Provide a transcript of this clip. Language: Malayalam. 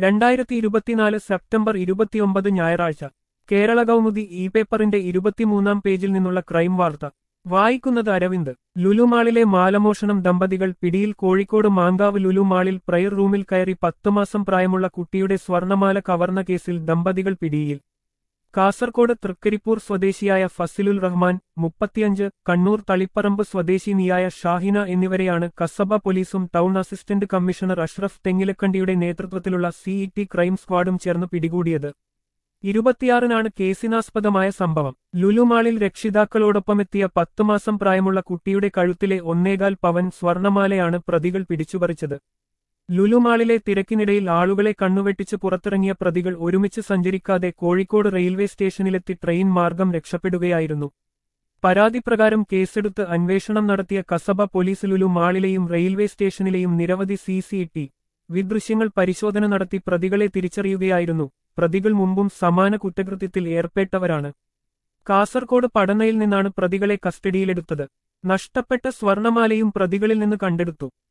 രണ്ടായിരത്തി ഇരുപത്തിനാല് സെപ്റ്റംബർ ഇരുപത്തിയൊമ്പത് ഞായറാഴ്ച കേരള കൗമുദി ഇ പേപ്പറിന്റെ ഇരുപത്തിമൂന്നാം പേജിൽ നിന്നുള്ള ക്രൈം വാർത്ത വായിക്കുന്നത് അരവിന്ദ് ലുലുമാളിലെ മാലമോഷണം ദമ്പതികൾ പിടിയിൽ കോഴിക്കോട് മാങ്കാവ് ലുലുമാളിൽ പ്രയർ റൂമിൽ കയറി പത്ത് മാസം പ്രായമുള്ള കുട്ടിയുടെ സ്വർണമാല കവർന്ന കേസിൽ ദമ്പതികൾ പിടിയിൽ കാസർകോട് തൃക്കരിപ്പൂർ സ്വദേശിയായ ഫസിലുൽ റഹ്മാൻ മുപ്പത്തിയഞ്ച് കണ്ണൂർ തളിപ്പറമ്പ് സ്വദേശിനിയായ ഷാഹിന എന്നിവരെയാണ് കസബ പോലീസും ടൗൺ അസിസ്റ്റന്റ് കമ്മീഷണർ അഷ്റഫ് തെങ്ങിലക്കണ്ടിയുടെ നേതൃത്വത്തിലുള്ള സിഇടി ക്രൈം സ്ക്വാഡും ചേർന്ന് പിടികൂടിയത് ഇരുപത്തിയാറിനാണ് കേസിനാസ്പദമായ സംഭവം ലുലുമാളിൽ രക്ഷിതാക്കളോടൊപ്പമെത്തിയ പത്തു മാസം പ്രായമുള്ള കുട്ടിയുടെ കഴുത്തിലെ ഒന്നേകാൽ പവൻ സ്വർണമാലയാണ് പ്രതികൾ പിടിച്ചുപറിച്ചത് ലുലുമാളിലെ തിരക്കിനിടയിൽ ആളുകളെ കണ്ണുവെട്ടിച്ച് പുറത്തിറങ്ങിയ പ്രതികൾ ഒരുമിച്ച് സഞ്ചരിക്കാതെ കോഴിക്കോട് റെയിൽവേ സ്റ്റേഷനിലെത്തി ട്രെയിൻ മാർഗം രക്ഷപ്പെടുകയായിരുന്നു പരാതി പ്രകാരം കേസെടുത്ത് അന്വേഷണം നടത്തിയ കസബ പോലീസ് ലുലു മാളിലെയും റെയിൽവേ സ്റ്റേഷനിലെയും നിരവധി സി സി ടി വിദൃശ്യങ്ങൾ പരിശോധന നടത്തി പ്രതികളെ തിരിച്ചറിയുകയായിരുന്നു പ്രതികൾ മുമ്പും സമാന കുറ്റകൃത്യത്തിൽ ഏർപ്പെട്ടവരാണ് കാസർകോട് പടനയിൽ നിന്നാണ് പ്രതികളെ കസ്റ്റഡിയിലെടുത്തത് നഷ്ടപ്പെട്ട സ്വർണമാലയും പ്രതികളിൽ നിന്ന് കണ്ടെടുത്തു